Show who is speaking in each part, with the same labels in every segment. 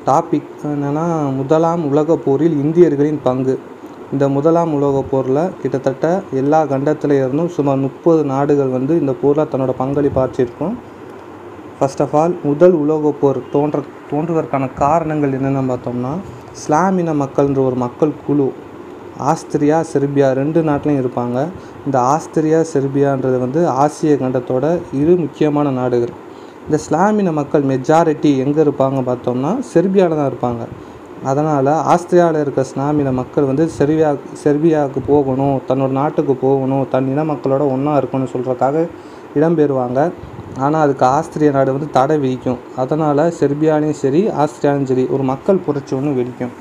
Speaker 1: topic என்னென்னா முதலாம் உலகப் போரில் இந்தியர்களின் பங்கு இந்த முதலாம் உலகப் போரில் கிட்டத்தட்ட எல்லா கண்டத்தில் இருந்தும் சுமார் முப்பது நாடுகள் வந்து இந்த போரில் தன்னோட பங்களிப்பு ஆற்றியிருக்கும் ஃபர்ஸ்ட் ஆஃப் ஆல் முதல் உலகப் போர் தோன்ற தோன்றுவதற்கான காரணங்கள் என்னென்னு பார்த்தோம்னா இஸ்லாமின மக்கள்ன்ற ஒரு மக்கள் குழு ஆஸ்திரியா செர்பியா ரெண்டு நாட்டிலையும் இருப்பாங்க இந்த ஆஸ்திரியா செர்பியான்றது வந்து ஆசிய கண்டத்தோட இரு முக்கியமான நாடுகள் இந்த இஸ்லாமின மக்கள் மெஜாரிட்டி எங்கே இருப்பாங்க பார்த்தோம்னா செர்பியாவில் தான் இருப்பாங்க அதனால் ஆஸ்திரியாவில் இருக்க இஸ்லாமின மக்கள் வந்து செர்பியா செர்பியாவுக்கு போகணும் தன்னோட நாட்டுக்கு போகணும் தன் இன மக்களோட ஒன்றா இருக்கணும்னு சொல்கிறதுக்காக இடம்பெறுவாங்க ஆனால் அதுக்கு ஆஸ்திரிய நாடு வந்து தடை விதிக்கும் அதனால் செர்பியாலையும் சரி ஆஸ்திரியாலையும் சரி ஒரு மக்கள் புரட்சி ஒன்று வெடிக்கும்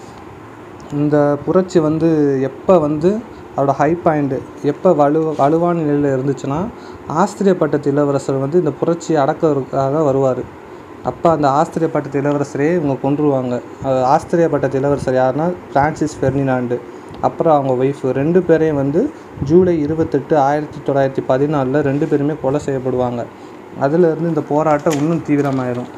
Speaker 1: இந்த புரட்சி வந்து எப்போ வந்து அதோட ஹை பாயிண்ட்டு எப்போ வலு வலுவான நிலையில் இருந்துச்சுன்னா ஆஸ்திரிய பட்டத்து இளவரசர் வந்து இந்த புரட்சியை அடக்கிறதுக்காக வருவார் அப்போ அந்த ஆஸ்திரிய பட்டத்து இளவரசரே இவங்க கொன்றுவாங்க அது ஆஸ்திரிய பட்டத்து இளவரசர் யாருன்னா பிரான்சிஸ் ஃபெர்டினாண்டு அப்புறம் அவங்க ஒய்ஃபு ரெண்டு பேரையும் வந்து ஜூலை இருபத்தெட்டு ஆயிரத்தி தொள்ளாயிரத்தி பதினாலில் ரெண்டு பேருமே கொலை செய்யப்படுவாங்க அதிலிருந்து இந்த போராட்டம் இன்னும் தீவிரமாயிரும்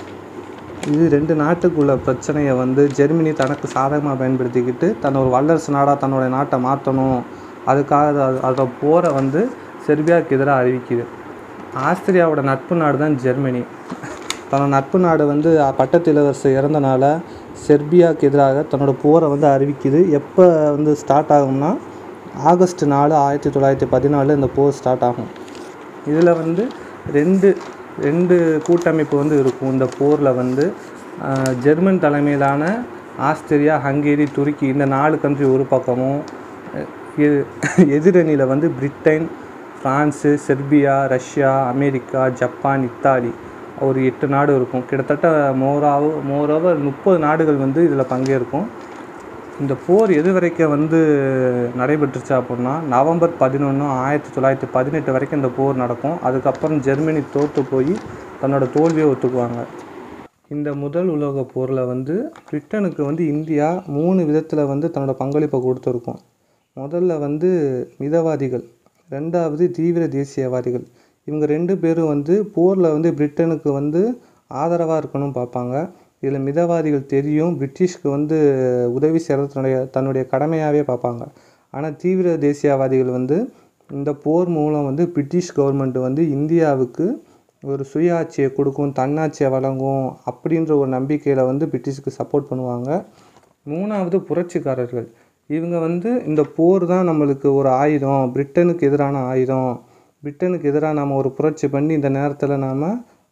Speaker 1: இது ரெண்டு நாட்டுக்குள்ள பிரச்சனையை வந்து ஜெர்மனி தனக்கு சாதகமாக பயன்படுத்திக்கிட்டு தன்னை ஒரு வல்லரசு நாடாக தன்னோட நாட்டை மாற்றணும் அதுக்காக அது- அதோட போரை வந்து செர்பியாவுக்கு எதிராக அறிவிக்குது ஆஸ்திரியாவோட நட்பு நாடு தான் ஜெர்மனி தன்னோட நட்பு நாடு வந்து அ- பட்டத்து இளவரசர் இறந்தனால செர்பியாவுக்கு எதிராக தன்னோட போரை வந்து அறிவிக்குது எப்போ வந்து ஸ்டார்ட் ஆகும்னா ஆகஸ்ட் நாலு ஆயிரத்தி தொள்ளாயிரத்தி பதினாலு இந்த போர் ஸ்டார்ட் ஆகும் இதில் வந்து ரெண்டு ரெண்டு கூட்டமைப்பு வந்து இருக்கும் இந்த போரில் வந்து ஆஹ், ஜெர்மன் தலைமையிலான ஆஸ்திரியா ஹங்கேரி துருக்கி இந்த நாலு கண்ட்ரி ஒரு பக்கமும் அஹ், எ- எதிரணியில் வந்து Britain France Serbia Russia America Japan Italy ஒரு எட்டு நாடு இருக்கும் கிட்டத்தட்ட மோராவோ மோரோவர் முப்பது நாடுகள் வந்து இதில் பங்கேற்கும் இந்த போர் எது வரைக்கும் வந்து நடைபெற்றுச்சு அப்படின்னா நவம்பர் பதினொன்று ஆயிரத்தி தொள்ளாயிரத்தி பதினெட்டு வரைக்கும் இந்த போர் நடக்கும் அதுக்கப்புறம் ஜெர்மனி தோற்று போய் தன்னோட தோல்வியை ஒத்துக்குவாங்க இந்த முதல் உலகப் போரில் வந்து பிரிட்டனுக்கு வந்து இந்தியா மூணு விதத்தில் வந்து தன்னோட பங்களிப்பை கொடுத்துருக்கும் முதல்ல வந்து மிதவாதிகள் ரெண்டாவது தீவிர தேசியவாதிகள் இவங்க ரெண்டு பேரும் வந்து போரில் வந்து பிரிட்டனுக்கு வந்து ஆதரவாக இருக்கணும்னு பார்ப்பாங்க இதில் மிதவாதிகள் தெரியும் பிரிட்டிஷ்க்கு வந்து உதவி செய்கிறது தன்னுடைய தன்னுடைய கடமையாகவே பார்ப்பாங்க ஆனால் தீவிர தேசியவாதிகள் வந்து இந்த போர் மூலம் வந்து பிரிட்டிஷ் கவர்மெண்ட் வந்து இந்தியாவுக்கு ஒரு சுயாட்சியை கொடுக்கும் தன்னாட்சியை வழங்கும் அப்படின்ற ஒரு நம்பிக்கையில் வந்து பிரிட்டிஷ்க்கு சப்போர்ட் பண்ணுவாங்க மூணாவது புரட்சிக்காரர்கள் இவங்க வந்து இந்த போர் தான் நம்மளுக்கு ஒரு ஆயுதம் பிரிட்டனுக்கு எதிரான ஆயுதம் பிரிட்டனுக்கு எதிராக நாம் ஒரு புரட்சி பண்ணி இந்த நேரத்தில் நாம்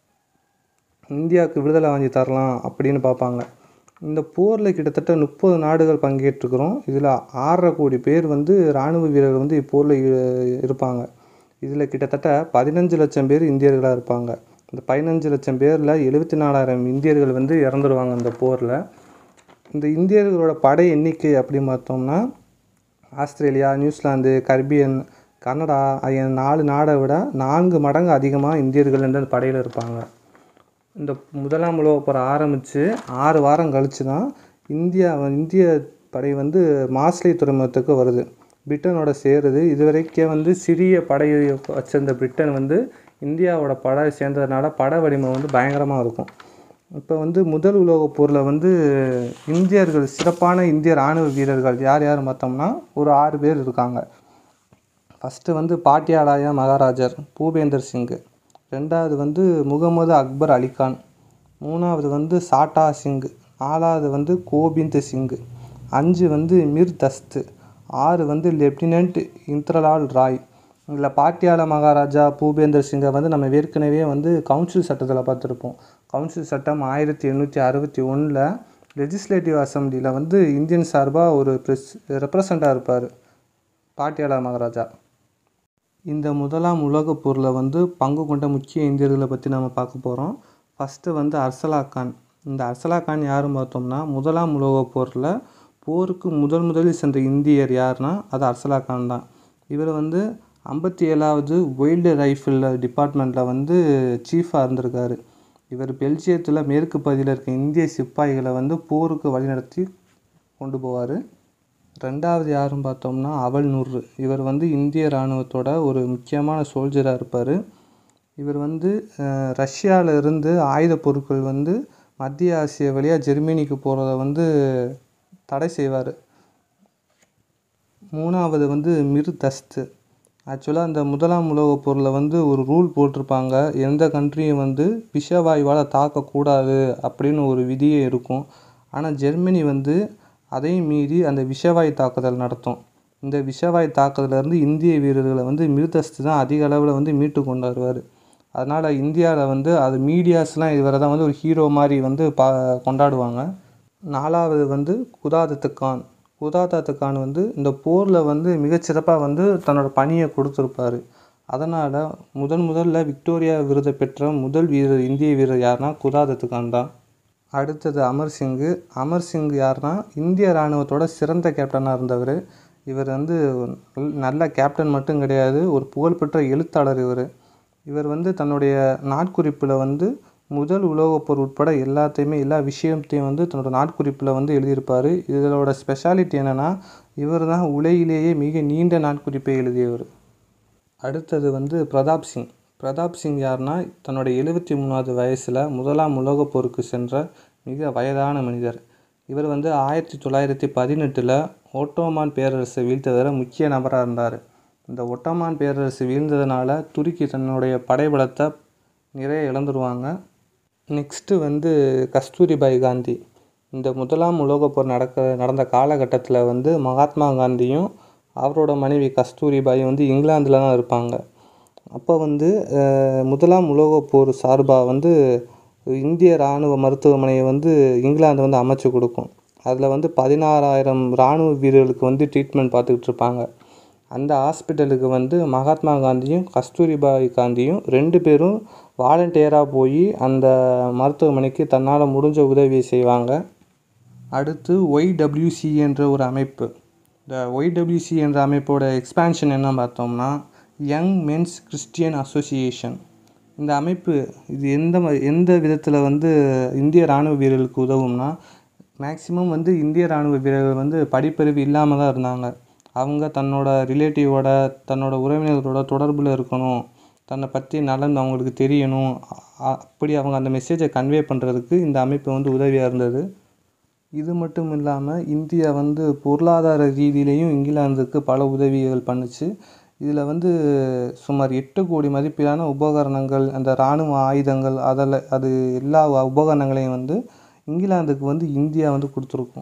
Speaker 1: இந்தியாவுக்கு விடுதலை வாங்கி தரலாம் அப்படின்னு பார்ப்பாங்க இந்த போரில் கிட்டத்தட்ட முப்பது நாடுகள் பங்கேற்றுக்கிறோம் இதில் ஆறரை கோடி பேர் வந்து இராணுவ வீரர்கள் வந்து இப்போரில் இருப்பாங்க இதில் கிட்டத்தட்ட பதினஞ்சு லட்சம் பேர் இந்தியர்களாக இருப்பாங்க இந்த பதினஞ்சு லட்சம் பேரில் எழுபத்தி நாலாயிரம் இந்தியர்கள் வந்து இறந்துருவாங்க இந்த போரில் இந்த இந்தியர்களோட படை எண்ணிக்கை அப்படின்னு பார்த்தோம்னா ஆஸ்திரேலியா நியூசிலாந்து கரிபியன் கனடா ஆகிய நாலு நாடை விட நான்கு மடங்கு அதிகமாக இந்தியர்கள் வந்து அந்த படையில் இருப்பாங்க இந்த முதலாம் உலகப் போர் ஆரம்பித்து ஆறு வாரம் கழித்து தான் இந்தியா வ- இந்திய படை வந்து மாஸ்லி துறைமுகத்துக்கு வருது பிரிட்டனோட சேருது இது வரைக்கும் வந்து சிறிய படையை வச்சிருந்த பிரிட்டன் வந்து இந்தியாவோட படை சேர்ந்ததுனால படை வலிமை வந்து பயங்கரமாக இருக்கும் இப்போ வந்து முதல் உலகப் போரில் வந்து இந்தியர்கள் சிறப்பான இந்திய ராணுவ வீரர்கள் யார் யார் பார்த்தோம்னா ஒரு ஆறு பேர் இருக்காங்க ஃபஸ்ட்டு வந்து பாட்டியாலாயா மகாராஜர் பூபேந்தர் சிங் ரெண்டாவது வந்து முகமது அக்பர் அலிகான் மூணாவது வந்து சாட்டா சிங் நாலாவது வந்து கோபிந்த் சிங் அஞ்சு வந்து மிர் தஸ்த் ஆறு வந்து லெப்டினன்ட் இந்திரலால் ராய் இதில் பாட்டியால மகாராஜா பூபேந்தர் சிங்கை வந்து நம்ம ஏற்கனவே வந்து கவுன்சில் சட்டத்தில் பார்த்துருப்போம் கவுன்சில் சட்டம் ஆயிரத்தி எண்ணூற்றி அறுபத்தி ஒன்றில் லெஜிஸ்லேட்டிவ் அசம்பிளியில் வந்து இந்தியன் சார்பாக ஒரு ப்ரெஸ் ரெப்ரசண்ட்டாக இருப்பார் பாட்டியாலா மகாராஜா இந்த முதலாம் உலகப் போரில் வந்து பங்கு கொண்ட முக்கிய இந்தியர்களை பற்றி நம்ம பார்க்க போகிறோம் ஃபஸ்ட்டு வந்து அர்சலா கான் இந்த அர்சலா கான் யாருன்னு பார்த்தோம்னா முதலாம் உலகப் போரில் போருக்கு முதல் முதலில் சென்ற இந்தியர் யாருன்னா அது அர்சலா கான் தான் இவர் வந்து ஐம்பத்தி ஏழாவது வைல்டு ரைஃபிள் டிபார்ட்மெண்ட்டில் வந்து சீஃபாக இருந்திருக்காரு இவர் பெல்ஜியத்தில் மேற்கு பகுதியில் இருக்க இந்திய சிப்பாய்களை வந்து போருக்கு வழிநடத்தி கொண்டு போவார் ரெண்டாவது யாருன்னு பார்த்தோம்னா அவல் நூர் இவர் வந்து இந்திய இராணுவத்தோட ஒரு முக்கியமான சோல்ஜராக இருப்பார் இவர் வந்து அஹ், ரஷ்யால இருந்து ஆயுத பொருட்கள் வந்து மத்திய ஆசியா வழியாக ஜெர்மனிக்கு போகிறத வந்து தடை செய்வார் மூணாவது வந்து மிர் தஸ்து ஆக்சுவலாக அந்த முதலாம் உலகப் போரில் வந்து ஒரு ரூல் போட்டிருப்பாங்க எந்த கண்ட்ரியும் வந்து விஷவாயுவால் தாக்கக்கூடாது அப்படின்னு ஒரு விதியே இருக்கும் ஆனால் ஜெர்மனி வந்து அதையும் மீறி அந்த விஷவாயு தாக்குதல் நடத்தும் இந்த விஷவாயு தாக்குதலேருந்து இந்திய வீரர்களை வந்து மிர்தஸ்து தான் அதிக அளவில் வந்து மீட்டு கொண்டு வருவார் அதனால் இந்தியாவில் வந்து அது மீடியாஸ்லாம் இவரை தான் வந்து ஒரு ஹீரோ மாதிரி வந்து பா கொண்டாடுவாங்க நாலாவது வந்து குதாதத்து கான் குதாதத்து கான் வந்து இந்த போரில் வந்து மிகச்சிறப்பாக வந்து தன்னோட பணியை கொடுத்துருப்பாரு அதனால் முதன் முதல்ல விக்டோரியா விருதை பெற்ற முதல் வீரர் இந்திய வீரர் யாருன்னா குதாதத்து கான் தான் அடுத்தது அமர் சிங்கு அமர் சிங் யாருன்னா இந்திய இராணுவத்தோட சிறந்த கேப்டனாக இருந்தவர் இவர் வந்து நல்- நல்ல கேப்டன் மட்டும் கிடையாது ஒரு புகழ்பெற்ற எழுத்தாளர் இவர் இவர் வந்து தன்னுடைய நாட்குறிப்பில் வந்து முதல் உலோகப் போர் உட்பட எல்லாத்தையுமே எல்லா விஷயத்தையும் வந்து தன்னோட நாட்குறிப்பில் வந்து எழுதியிருப்பார் இதோட ஸ்பெஷாலிட்டி என்னென்னா இவர் தான் உலகிலேயே மிக நீண்ட நாட்குறிப்பை எழுதியவர் அடுத்தது வந்து பிரதாப் சிங் பிரதாப் சிங் யாருன்னா தன்னோட எழுபத்தி மூணாவது வயசில் முதலாம் உலகப் போருக்கு சென்ற மிக வயதான மனிதர் இவர் வந்து ஆயிரத்தி தொள்ளாயிரத்தி பதினெட்டில் ஓட்டோமான் பேரரசை வீழ்த்ததில் முக்கிய நபராக இருந்தார் இந்த ஒட்டோமான் பேரரசு வீழ்ந்ததுனால துருக்கி தன்னுடைய படைபலத்தை நிறைய இழந்துருவாங்க நெக்ஸ்ட்டு வந்து கஸ்தூரிபாய் காந்தி இந்த முதலாம் உலகப் போர் நடக்க நடந்த காலகட்டத்தில் வந்து மகாத்மா காந்தியும் அவரோட மனைவி கஸ்தூரிபாயும் வந்து இங்கிலாந்தில் தான் இருப்பாங்க அப்போ வந்து அஹ், முதலாம் உலகப் போர் சார்பாக வந்து இந்திய இராணுவ மருத்துவமனையை வந்து இங்கிலாந்து வந்து அமைச்சு கொடுக்கும் அதில் வந்து பதினாறாயிரம் இராணுவ வீரர்களுக்கு வந்து ட்ரீட்மெண்ட் பார்த்துக்கிட்டு இருப்பாங்க அந்த ஹாஸ்பிட்டலுக்கு வந்து மகாத்மா காந்தியும் கஸ்தூரிபாய் காந்தியும் ரெண்டு பேரும் வாலண்டியராக போய் அந்த மருத்துவமனைக்கு தன்னால் முடிஞ்ச உதவியை செய்வாங்க அடுத்து ஒய்டபிள்யூசி என்ற ஒரு அமைப்பு இந்த ஒய்டபிள்யூசி என்ற அமைப்போட எக்ஸ்பான்ஷன் என்ன பார்த்தோம்னா யங் மென்ஸ் கிறிஸ்டியன் அசோசியேஷன் இந்த அமைப்பு இது எந்த ம- எந்த விதத்தில் வந்து இந்திய இராணுவ வீரர்களுக்கு உதவும்னா மேக்ஸிமம் வந்து இந்திய இராணுவ வீரர்கள் வந்து படிப்பறிவு இல்லாமல் தான் இருந்தாங்க அவங்க தன்னோட ரிலேட்டிவோட தன்னோட உறவினர்களோட தொடர்பில் இருக்கணும் தன்னை பற்றி நலன் அவங்களுக்கு தெரியணும் அ- அப்படி அவங்க அந்த மெசேஜை கன்வே பண்ணுறதுக்கு இந்த அமைப்பு வந்து உதவியாக இருந்தது இது மட்டும் இல்லாமல் இந்தியா வந்து பொருளாதார ரீதியிலையும் இங்கிலாந்துக்கு பல உதவிகள் பண்ணுச்சு இதில் வந்து சுமார் எட்டு கோடி மதிப்பிலான உபகரணங்கள் அந்த இராணுவ ஆயுதங்கள் அதில் அது எல்லா உபகரணங்களையும் வந்து இங்கிலாந்துக்கு வந்து இந்தியா வந்து கொடுத்துருக்கும்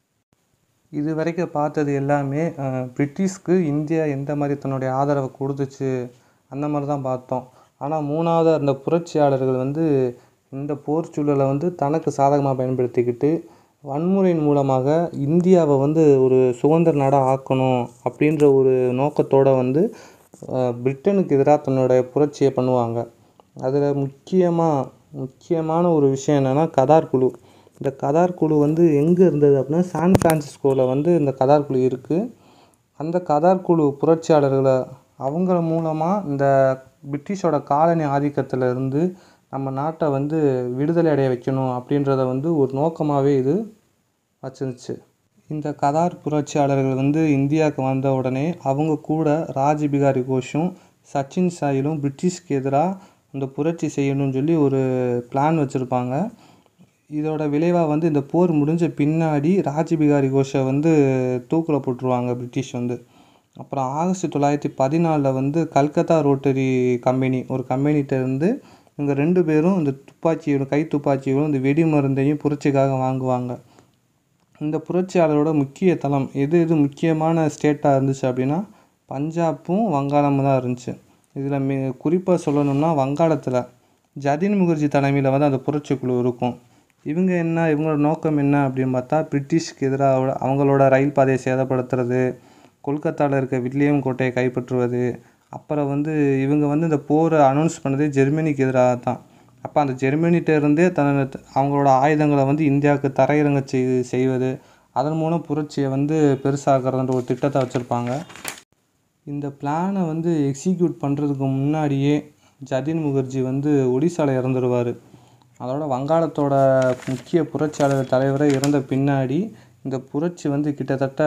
Speaker 1: இது வரைக்கும் பார்த்தது எல்லாமே அஹ், பிரிட்டிஷ்க்கு இந்தியா எந்த மாதிரி தன்னுடைய ஆதரவை கொடுத்துச்சு அந்த மாதிரி தான் பார்த்தோம் ஆனால் மூணாவது அந்த புரட்சியாளர்கள் வந்து இந்த போர் சூழலை வந்து தனக்கு சாதகமாக பயன்படுத்திக்கிட்டு வன்முறையின் மூலமாக இந்தியாவை வந்து ஒரு சுதந்திர நாடாக ஆக்கணும் அப்படின்ற ஒரு நோக்கத்தோட வந்து அஹ், பிரிட்டனுக்கு எதிராக தன்னுடைய புரட்சியை பண்ணுவாங்க அதில் முக்கியமாக முக்கியமான ஒரு விஷயம் என்னென்னா கதார் குழு இந்த கதார் குழு வந்து எங்கே இருந்தது அப்படின்னா சான் ஃப்ரான்சிஸ்கோவில் வந்து இந்த கதார் குழு இருக்குது அந்த கதார் குழு புரட்சியாளர்களை அவங்க மூலமாக இந்த பிரிட்டிஷோட காலனி ஆதிக்கத்தில் இருந்து நம்ம நாட்டை வந்து விடுதலை அடைய வைக்கணும் அப்படின்றத வந்து ஒரு நோக்கமாகவே இது வச்சிருந்துச்சு இந்த கதார் புரட்சியாளர்கள் வந்து இந்தியாவுக்கு வந்த உடனே அவங்க கூட ராஜ் பிகாரி கோஷும் சச்சின் சாயிலும் பிரிட்டிஷ்க்கு எதிராக அந்த புரட்சி செய்யணும்னு சொல்லி ஒரு பிளான் வச்சுருப்பாங்க இதோட விளைவாக வந்து இந்த போர் முடிஞ்ச பின்னாடி ராஜ் பிகாரி கோஷை வந்து தூக்கில் போட்டுருவாங்க பிரிட்டிஷ் வந்து அப்புறம் ஆகஸ்ட் தொள்ளாயிரத்தி பதினாலில் வந்து கல்கத்தா ரோட்டரி கம்பெனி ஒரு கம்பெனிகிட்ட இருந்து இவங்க ரெண்டு பேரும் இந்த துப்பாக்கியோட கை துப்பாக்கியும் இந்த வெடி மருந்தையும் புரட்சிக்காக வாங்குவாங்க இந்த புரட்சியாளரோட முக்கிய தளம் எது எது முக்கியமான ஸ்டேட்டாக இருந்துச்சு அப்படின்னா பஞ்சாப்பும் வங்காளமும் தான் இருந்துச்சு இதில் மி குறிப்பாக சொல்லணும்னா வங்காளத்தில் ஜதின் முகர்ஜி தலைமையில் வந்து அந்த புரட்சி குழு இருக்கும் இவங்க என்ன இவங்களோட நோக்கம் என்ன அப்படின்னு பார்த்தா பிரிட்டிஷ்க்கு எதிராக அவங்களோட ரயில் பாதையை சேதப்படுத்துறது கொல்கத்தாவில் இருக்க வில்லியம் கோட்டையை கைப்பற்றுவது அப்புறம் வந்து இவங்க வந்து இந்த போரை அனௌன்ஸ் பண்ணது ஜெர்மனிக்கு எதிராக தான் அப்போ அந்த ஜெர்மனிகிட்ட இருந்தே தன் அவங்களோட ஆயுதங்களை வந்து இந்தியாவுக்கு தரையிறங்க செய் செய்வது அதன் மூலம் புரட்சியை வந்து பெருசாக்குறதுன்ற ஒரு திட்டத்தை வச்சுருப்பாங்க இந்த பிளானை வந்து எக்ஸிக்யூட் பண்ணுறதுக்கு முன்னாடியே ஜதின் முகர்ஜி வந்து ஒடிசாவில் இறந்துருவார் அதோட வங்காளத்தோட முக்கிய புரட்சியாளர் தலைவரே இறந்த பின்னாடி இந்த புரட்சி வந்து கிட்டத்தட்ட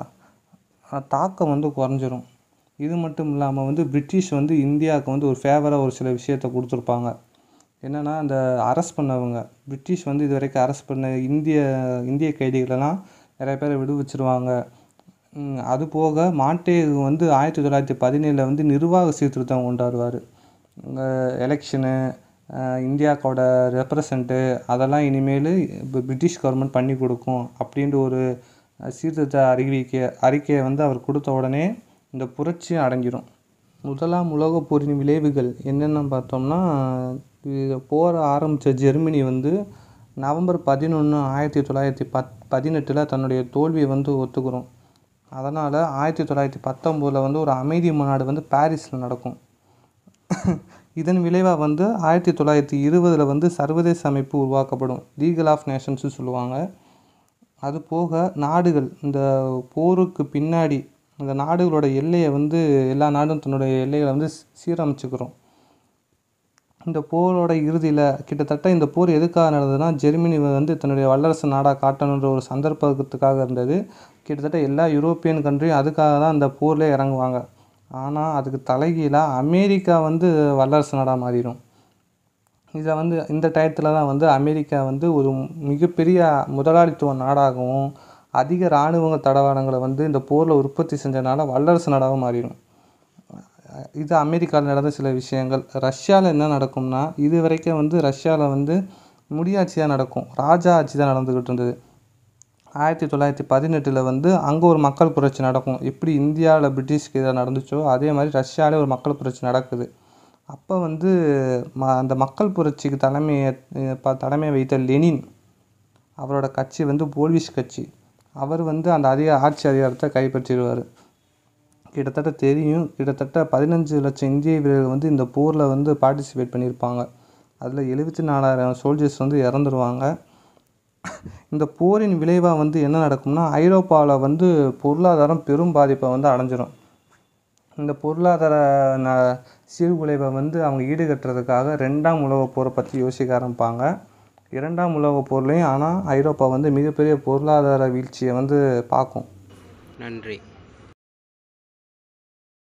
Speaker 1: அஹ், தாக்கம் வந்து குறைஞ்சிரும் இது மட்டும் இல்லாமல் வந்து பிரிட்டிஷ் வந்து இந்தியாவுக்கு வந்து ஒரு ஃபேவராக ஒரு சில விஷயத்த கொடுத்துருப்பாங்க என்னென்னா அந்த அரெஸ்ட் பண்ணவங்க பிரிட்டிஷ் வந்து இது வரைக்கும் அரெஸ்ட் பண்ண இந்திய இந்திய கைதிகளெல்லாம் நிறைய பேரை விடுவிச்சிருவாங்க ம், அது போக மாண்டேகு வந்து ஆயிரத்தி தொள்ளாயிரத்தி பதினேழில் வந்து நிர்வாக சீர்திருத்தம் கொண்டாடுவார் எலெக்ஷனு இந்தியாவோட ரெப்ரசண்ட்டு அதெல்லாம் இனிமேல் இப்போ பிரிட்டிஷ் கவர்மெண்ட் பண்ணி கொடுக்கும் அப்படின்ற ஒரு அஹ், சீர்திருத்த அறிவிக்கை அறிக்கையை வந்து அவர் கொடுத்த உடனே இந்த புரட்சி அடங்கிடும் முதலாம் உலகப் போரின் விளைவுகள் என்னென்ன பார்த்தோம்னா இது போர் ஆரம்பித்த ஜெர்மனி வந்து நவம்பர் பதினொன்று ஆயிரத்தி தொள்ளாயிரத்தி பத் பதினெட்டில் தன்னுடைய தோல்வியை வந்து ஒத்துக்கிறோம் அதனால் ஆயிரத்தி தொள்ளாயிரத்தி பத்தொம்போதில் வந்து ஒரு அமைதி மாநாடு வந்து பாரிஸில் நடக்கும் இதன் விளைவாக வந்து ஆயிரத்தி தொள்ளாயிரத்தி இருபதில் வந்து சர்வதேச அமைப்பு உருவாக்கப்படும் லீகல் ஆஃப் நேஷன்ஸு சொல்லுவாங்க அது போக நாடுகள் இந்த போருக்கு பின்னாடி இந்த நாடுகளோட எல்லையை வந்து எல்லா நாடும் தன்னுடைய எல்லைகளை வந்து சீ- சீரமைச்சுக்கிறோம் இந்த போரோட இறுதியில் கிட்டத்தட்ட இந்த போர் எதுக்காக நடந்ததுன்னா ஜெர்மனி வந்து தன்னுடைய வல்லரசு நாடாக காட்டணுன்ற ஒரு சந்தர்ப்பத்துக்காக இருந்தது கிட்டத்தட்ட எல்லா யூரோப்பியன் கண்ட்ரியும் அதுக்காக தான் இந்த போரில் இறங்குவாங்க ஆனால் அதுக்கு தலைகீழாக அமெரிக்கா வந்து வல்லரசு நாடாக மாறிடும் இதை வந்து இந்த டயத்தில் தான் வந்து அமெரிக்கா வந்து ஒரு மிகப்பெரிய முதலாளித்துவ நாடாகவும் அதிக இராணுவ தடவாடங்களை வந்து இந்த போரில் உற்பத்தி செஞ்சனால வல்லரசு நாடாகவும் மாறிடும் இது அமெரிக்காவில் நடந்த சில விஷயங்கள் ரஷ்யாவில் என்ன நடக்கும்னா இது வரைக்கும் வந்து ரஷ்யாவில் வந்து முடியாட்சி தான் நடக்கும் ராஜா ஆட்சி தான் நடந்துக்கிட்டு இருந்தது ஆயிரத்தி தொள்ளாயிரத்தி பதினெட்டில் வந்து அங்கே ஒரு மக்கள் புரட்சி நடக்கும் எப்படி இந்தியாவில் பிரிட்டிஷ்க்கு எதிராக நடந்துச்சோ அதே மாதிரி ரஷ்யாவிலே ஒரு மக்கள் புரட்சி நடக்குது அப்போ வந்து ம அந்த மக்கள் புரட்சிக்கு தலைமையை ப தலைமை வைத்த லெனின் அவரோட கட்சி வந்து போல்விஷ் கட்சி அவர் வந்து அந்த அதிக ஆட்சி அதிகாரத்தை கைப்பற்றிடுவார் கிட்டத்தட்ட தெரியும் கிட்டத்தட்ட பதினஞ்சு லட்சம் இந்திய வீரர்கள் வந்து இந்த போரில் வந்து பார்ட்டிசிபேட் பண்ணியிருப்பாங்க அதில் எழுபத்தி நாலாயிரம் சோல்ஜர்ஸ் வந்து இறந்துருவாங்க இந்த போரின் விளைவாக வந்து என்ன நடக்கும்னா ஐரோப்பாவில் வந்து பொருளாதாரம் பெரும் பாதிப்பை வந்து அடைஞ்சிரும் இந்த பொருளாதார ந சீர்குலைவை வந்து அவங்க ஈடுகட்டுறதுக்காக ரெண்டாம் உலகப் போரை பற்றி யோசிக்க ஆரம்பிப்பாங்க இரண்டாம் உலகப் போர்லேயும் ஆனால் ஐரோப்பா வந்து மிகப்பெரிய பொருளாதார வீழ்ச்சியை வந்து பார்க்கும்
Speaker 2: நன்றி